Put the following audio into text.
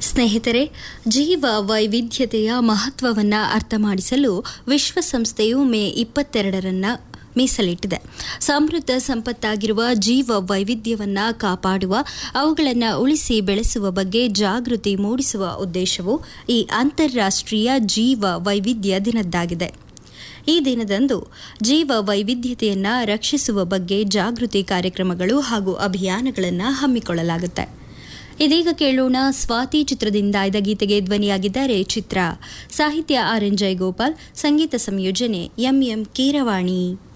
ಸ್ನೇಹಿತರೆ ಜೀವ ವೈವಿಧ್ಯತೆಯ ಮಹತ್ವವನ್ನು ಅರ್ಥ ಮಾಡಿಸಲು ವಿಶ್ವಸಂಸ್ಥೆಯು ಮೇ ಇಪ್ಪತ್ತೆರಡರನ್ನ ಮೀಸಲಿಟ್ಟಿದೆ ಸಮೃದ್ಧ ಸಂಪತ್ತಾಗಿರುವ ಜೀವ ವೈವಿಧ್ಯವನ್ನು ಕಾಪಾಡುವ ಅವುಗಳನ್ನು ಉಳಿಸಿ ಬೆಳೆಸುವ ಬಗ್ಗೆ ಜಾಗೃತಿ ಮೂಡಿಸುವ ಉದ್ದೇಶವು ಈ ಅಂತಾರಾಷ್ಟ್ರೀಯ ಜೀವ ವೈವಿಧ್ಯ ದಿನದ್ದಾಗಿದೆ ಈ ದಿನದಂದು ಜೀವ ವೈವಿಧ್ಯತೆಯನ್ನು ರಕ್ಷಿಸುವ ಬಗ್ಗೆ ಜಾಗೃತಿ ಕಾರ್ಯಕ್ರಮಗಳು ಹಾಗೂ ಅಭಿಯಾನಗಳನ್ನು ಹಮ್ಮಿಕೊಳ್ಳಲಾಗುತ್ತೆ ಇದೀಗ ಕೇಳೋಣ ಸ್ವಾತಿ ಚಿತ್ರದಿಂದ ಆಯ್ದ ಗೀತೆಗೆ ಧ್ವನಿಯಾಗಿದ್ದಾರೆ ಚಿತ್ರ ಸಾಹಿತ್ಯ ಆರ್ ಎನ್ ಜಯಗೋಪಾಲ್ ಸಂಗೀತ ಸಂಯೋಜನೆ ಎಂಎಂ ಕೀರವಾಣಿ